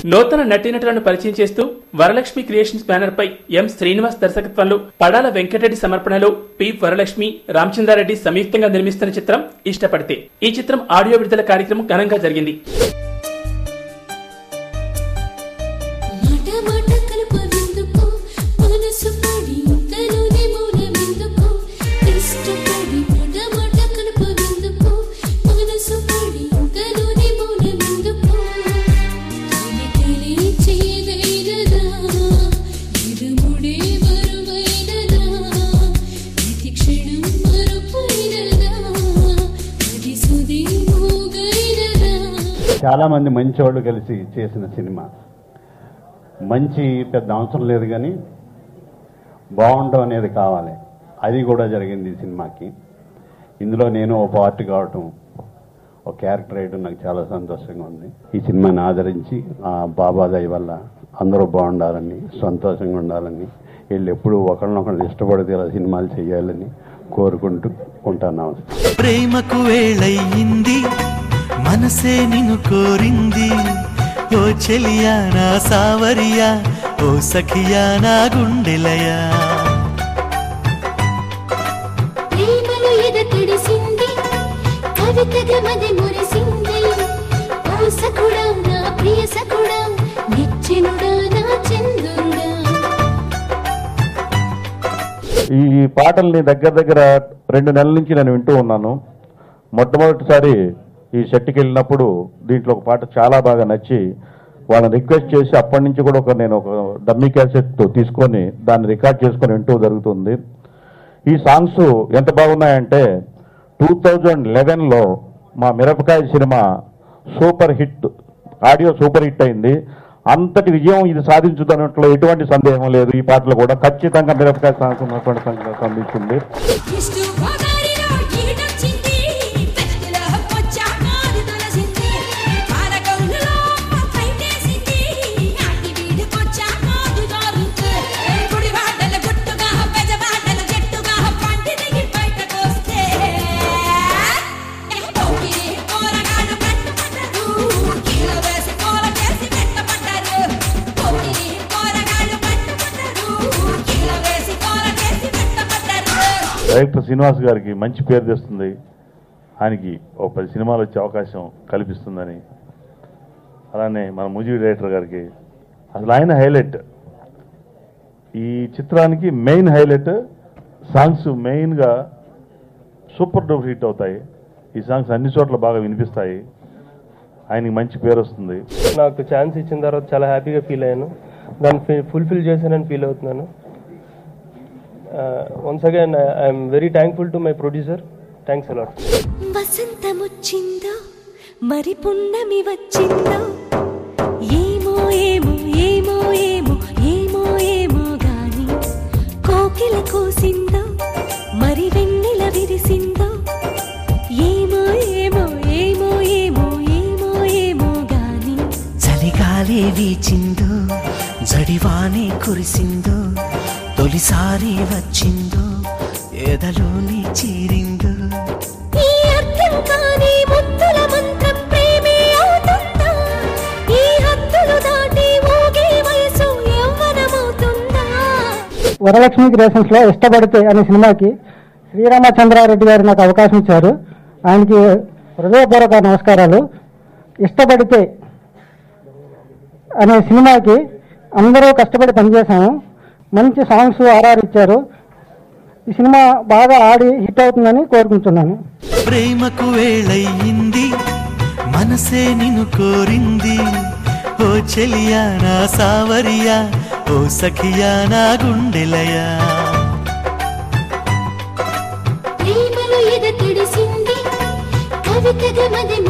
నూతన నటీనటులను పరిచయం చేస్తూ వరలక్ష్మి క్రియేషన్స్ బ్యానర్ పై ఎం శ్రీనివాస్ దర్శకత్వంలో పడాల వెంకటరెడ్డి సమర్పణలో పి వరలక్ష్మి రామచంద్రారెడ్డి సంయుక్తంగా నిర్మిస్తున్న చిత్రం ఇష్టపడితే ఈ చిత్రం ఆడియో విడుదల కార్యక్రమం ఘనంగా జరిగింది మాట మాట కలపవెందుకు మనసు పడి తనుని మూలమెందుకు ఇష్టపడి మాట మాట కలపవెందుకు మనసు పడి తనుని మూలమెందుకు తొలి తొలి చేయదైనదా ఇరుముడే మరువైనదా ప్రతి క్షణం మరుపైనదా అది సుది మూగైనదా చాలా మంది మంచి వాళ్ళు కలిసి చేసిన సినిమా మంచి పెద్ద అవసరం లేదు కానీ బాగుండడం అనేది కావాలి అది కూడా జరిగింది ఈ సినిమాకి ఇందులో నేను ఒక పార్ట్ కావటం ఒక క్యారెక్టర్ వేయడం నాకు చాలా సంతోషంగా ఉంది ఈ సినిమాని ఆదరించి ఆ బాబా దయ వల్ల అందరూ బాగుండాలని సంతోషంగా ఉండాలని వీళ్ళు ఎప్పుడూ ఒకళ్ళనొకళ్ళు ఇష్టపడితే ఇలా సినిమాలు చేయాలని కోరుకుంటూ ఉంటాను ప్రేమకు వేళయింది మనసే నిన్ను కోరింది ఓ చెలియా నా సావరియా ఓ సఖియా నా గుండెలయా ప్రేమలో ఎద తడిసింది కవితగా మది మురిసింది ఓ సకుడా నా ప్రియ సకుడా నిచ్చినుడా నా చంద్రుడా ఈ పాటల్ని దగ్గర దగ్గర రెండు నెలల నుంచి నేను వింటూ ఉన్నాను మొట్టమొదటిసారి ఈ సెట్కి వెళ్ళినప్పుడు దీంట్లో ఒక పాట చాలా బాగా నచ్చి వాళ్ళని రిక్వెస్ట్ చేసి అప్పటి నుంచి కూడా ఒక నేను ఒక డమ్మీ క్యాసెట్ తీసుకొని దాన్ని రికార్డ్ చేసుకొని వింటూ జరుగుతుంది ఈ సాంగ్స్ ఎంత బాగున్నాయంటే టూ థౌజండ్ లెవెన్లో మా Mirapakaya cinema super hit audio super hit అయింది అంతటి విజయం ఇది సాధించుతున్నట్లు ఎటువంటి సందేహం లేదు ఈ పాటలు కూడా ఖచ్చితంగా మిరపకాయ సాంగ్స్ ఉన్నటువంటి సంగతి అందించింది ఇష్టు పగారిలో ఈడొచ్చింది పెద్దల వచ్చా నాది తలసింది పాలకొల్లులో పైటేసింది నాటి వీడికొచ్చా నాది దారుంది గుడి వాడల గుట్టుగా పెద్ద వాడల జట్టుగా పండి దిగి బయటకొస్తే పోకిరి కూరగాడు పట్టుపడ్డారు కీల వేసి కూర చేసి పెట్టపడ్డారు పోకిరి కూరగాడు పట్టుపడ్డారు కీల వేసి కూర చేసి పెట్టపడ్డారు డైరెక్టర్ శ్రీనివాస్ గారికి మంచి పేరు తెస్తుంది ఆయనకి ఒక పది సినిమాలు వచ్చే అవకాశం కల్పిస్తుందని అలానే మన మ్యూజిక్ డైరెక్టర్ గారికి అసలు ఆయన హైలైట్ ఈ చిత్రానికి మెయిన్ హైలైట్ సాంగ్స్ మెయిన్గా సూపర్ డూపర్ హిట్ అవుతాయి ఈ సాంగ్స్ అన్ని చోట్ల బాగా వినిపిస్తాయి ఆయనకి మంచి పేరు వస్తుంది నాకు ఛాన్స్ ఇచ్చిన తర్వాత చాలా హ్యాపీగా ఫీల్ అయ్యాను దాన్ని ఫుల్ఫిల్ చేశానని ఫీల్ అవుతున్నాను once again I'm very thankful to my producer thanks a lot వసంతమొచ్చిందో మరి పున్నమి వచ్చిందో ఏమో ఏమో ఏమో ఏమో ఏమో ఏమో గాని కోకిల కూసిందో మరి వెన్నెల విరిసిందో ఏమో ఏమో ఏమో ఏమో ఏమో ఏమో గాని చలిగాలి వీచిందో జడివానే కురిసిందో తొలిసారి వచ్చిందో ఎదలోని చీరిందో ఈ అర్థం కాని ముద్దుల మంత్రం ప్రేమే అవుతుందా ఈ హద్దులు దాటి ఊగే వయసు యవ్వనమవుతుందా వరలక్ష్మి క్రియేషన్స్ లో ఇష్టపడితే అనే సినిమాకి శ్రీరామచంద్రారెడ్డి గారు నాకు అవకాశం ఇచ్చారు ఆయనకి హృదయపూర్వక నమస్కారాలు ఇష్టపడితే అనే సినిమాకి అందరూ కష్టపడి పనిచేశాము మంచి సాంగ్స్ ఆర్ఆర్ ఇచ్చారు ఈ సినిమా బాగా ఆడి హిట్ అవుతుందని కోరుకుంటున్నాను ప్రేమకు వేళయింది మనసే నిన్ను కోరింది ఓ చెలియా నా సావరియా ఓ సఖియా నా గుండెలయా ప్రేమలో ఎద తడిసింది కవితగా మది